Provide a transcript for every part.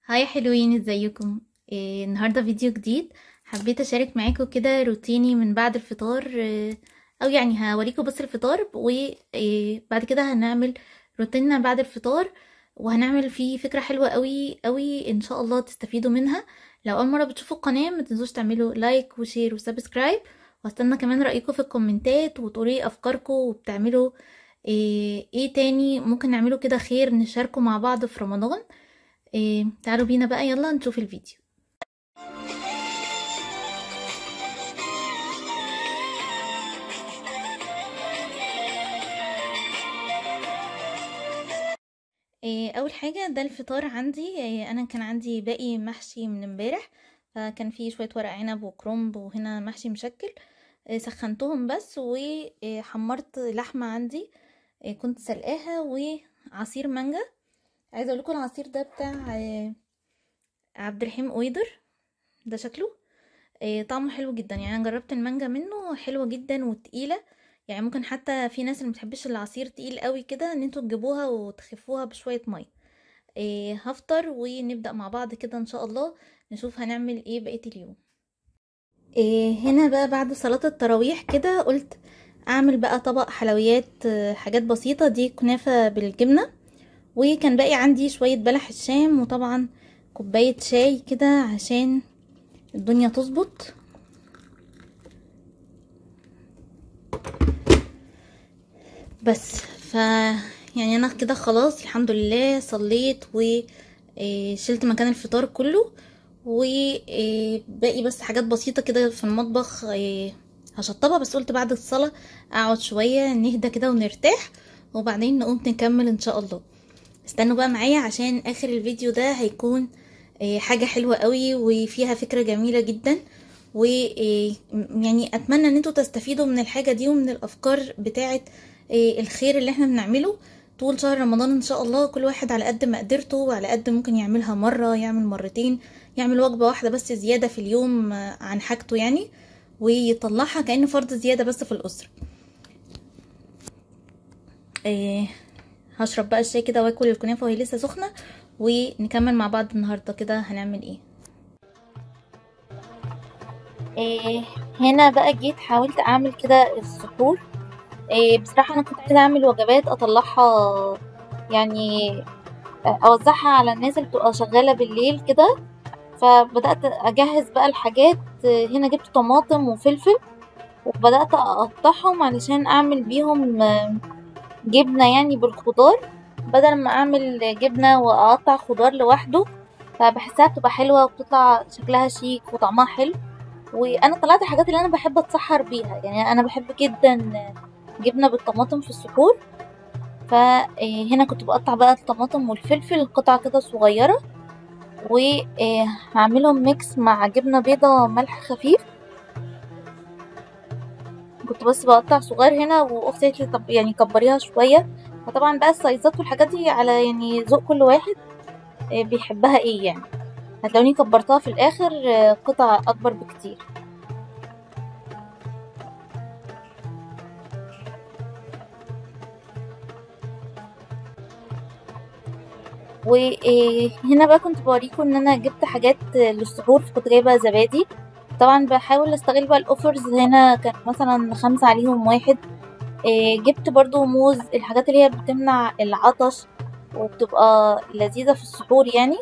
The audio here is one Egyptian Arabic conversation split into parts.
هاي حلوين ازيكم إيه النهارده فيديو جديد حبيت اشارك معاكم كده روتيني من بعد الفطار إيه او يعني هوريكم بس الفطار وبعد كده هنعمل روتيننا بعد الفطار وهنعمل فيه فكرة حلوة قوي قوي ان شاء الله تستفيدوا منها لو اول مرة بتشوفوا القناة ما تنسوش تعملوا لايك وشير وسبسكرايب واستنى كمان رأيكم في الكومنتات وتقولوا ايه افكاركم وبتعملوا ايه, ايه تاني ممكن نعمله كده خير نشاركه مع بعض في رمضان إيه تعالوا بينا بقى يلا نشوف الفيديو إيه اول حاجه ده الفطار عندي إيه انا كان عندي باقي محشي من امبارح فكان في شويه ورق عنب وكرنب وهنا محشي مشكل إيه سخنتهم بس وحمرت لحمه عندي إيه كنت سلقاها وعصير مانجا عايزه اقول لكم العصير ده بتاع عبد الرحيم اويدر ده شكله طعمه حلو جدا يعني انا جربت المانجا منه حلوه جدا وتقيله يعني ممكن حتى في ناس اللي متحبش العصير تقيل قوي كده ان انتوا تجيبوها وتخفوها بشويه ميه هفطر ونبدا مع بعض كده ان شاء الله نشوف هنعمل ايه بقيه اليوم هنا بقى بعد صلاه التراويح كده قلت اعمل بقى طبق حلويات حاجات بسيطه دي كنافه بالجبنه وكان باقي عندي شوية بلح الشام وطبعا كوباية شاي كده عشان الدنيا تظبط بس ف يعني انا كده خلاص الحمد لله صليت وشلت مكان الفطار كله وباقي بس حاجات بسيطة كده في المطبخ هشطبها بس قلت بعد الصلاة اقعد شوية نهدى كده ونرتاح وبعدين نقوم نكمل ان شاء الله استنوا بقى معايا عشان اخر الفيديو ده هيكون حاجة حلوة قوي وفيها فكرة جميلة جدا و يعني اتمنى ان انتوا تستفيدوا من الحاجة دي ومن الافكار بتاعة الخير اللي احنا بنعمله طول شهر رمضان ان شاء الله كل واحد على قد مقدرته وعلى قد ممكن يعملها مرة يعمل مرتين يعمل وجبة واحدة بس زيادة في اليوم عن حاجته يعني ويطلعها كأنه فرض زيادة بس في الأسرة هشرب بقى الشاي كده واكل الكنافه وهي لسه سخنه ونكمل مع بعض النهارده كده هنعمل ايه إيه هنا بقى جيت حاولت اعمل كده السحور إيه بصراحه انا كنت عايزه اعمل وجبات اطلعها يعني اوزعها على الناس اللي بتبقى شغاله بالليل كده فبدات اجهز بقى الحاجات هنا جبت طماطم وفلفل وبدات اقطعهم علشان اعمل بيهم جبنة يعني بالخضار بدل ما اعمل جبنة واقطع خضار لوحده فبحسها بتبقى حلوة وبتطلع شكلها شيك وطعمها حلو وانا طلعت الحاجات اللي انا بحب اتسحر بيها يعني انا بحب جدا جبنة بالطماطم في السحور فهنا كنت بقطع بقى الطماطم والفلفل قطع كده صغيرة وهعملهم ميكس مع جبنة بيضة ملح خفيف كنت بس بقطع صغير هنا واختي قالت لي طب يعني كبريها شويه فطبعا بقى السايزات والحاجات دي على يعني ذوق كل واحد بيحبها ايه يعني هتلاقوني كبرتها في الاخر قطع اكبر بكتير وهنا بقى كنت بوريكم ان انا جبت حاجات للسحور فكنت جايبه زبادي طبعا بحاول استغل بقى الاوفرز هنا كان مثلا خمسة عليهم واحد إيه جبت برضو موز الحاجات اللي هي بتمنع العطش وبتبقى لذيذة في السحور يعني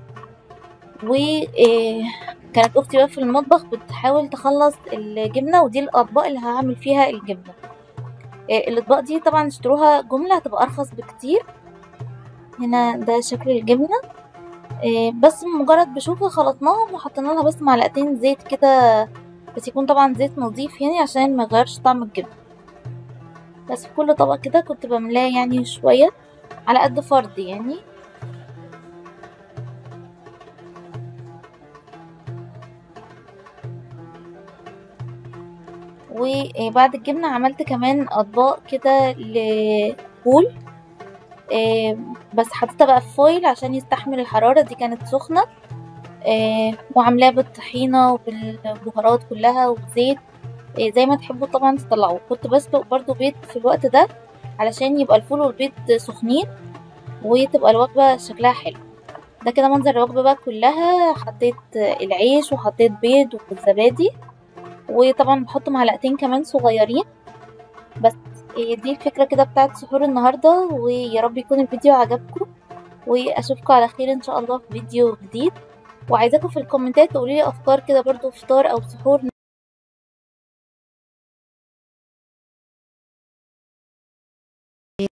وكانت اختي بقى في المطبخ بتحاول تخلص الجبنة ودي الاطباق اللي هعمل فيها الجبنة إيه الاطباق دي طبعا اشتروها جملة هتبقى ارخص بكتير هنا ده شكل الجبنة بس مجرد بشوكة خلطناهم وحطينا لها بس معلقتين زيت كده بس يكون طبعا زيت نظيف يعني عشان ما يغيرش طعم الجبنة بس في كل طبق كده كنت بملاه يعني شوية على قد فرد يعني وبعد الجبنة عملت كمان اطباق كده لفول إيه بس حطيتها بقى في فويل عشان يستحمل الحرارة دي كانت سخنة إيه وعاملاها بالطحينة وبالبهارات كلها وبزيت إيه زي ما تحبوا طبعا تطلعوه كنت بسلق برضو بيض في الوقت ده علشان يبقى الفول والبيض سخنين وتبقى الوجبة شكلها حلو ده كده منظر الوجبة بقى كلها حطيت العيش وحطيت بيض والزبادي وطبعا بحط معلقتين كمان صغيرين بس إيه دي الفكرة كده بتاعت سحور النهاردة ويا رب يكون الفيديو عجبكم واشوفكم على خير ان شاء الله في فيديو جديد وعايزاكم في الكومنتات تقولوا لي افكار كده برضو فطار او سحور